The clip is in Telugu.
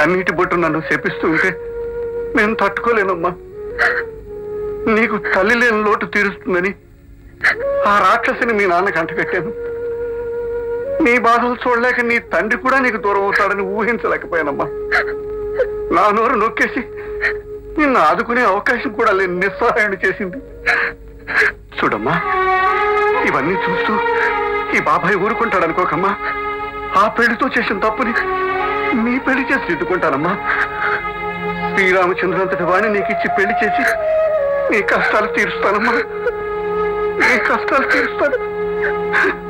కన్నీటి బొట్టు నన్ను శపిస్తూ ఉంటే నేను తట్టుకోలేనమ్మా నీకు తల్లి లేని లోటు తీరుస్తుందని ఆ రాక్షసిని మీ నాన్నకి అంటగట్టాను నీ బాధలు చూడలేక నీ తండ్రి కూడా నీకు దూరం అవుతాడని ఊహించలేకపోయానమ్మా నా నోరు నొక్కేసి నిన్ను ఆదుకునే అవకాశం కూడా లేని నిస్సహాయుడు చేసింది చూడమ్మా ఇవన్నీ చూస్తూ ఈ బాబాయ్ ఊరుకుంటాడు అనుకోకమ్మా ఆ పెళ్లితో చేసిన తప్పుని నీ పెళ్లి చేసి దిద్దుకుంటానమ్మా శ్రీరామచంద్రంతటి వాణ్ణి నీకు ఇచ్చి పెళ్లి చేసి నీ కష్టాలు తీరుస్తానమ్మా నీ కష్టాలు తీరుస్తాను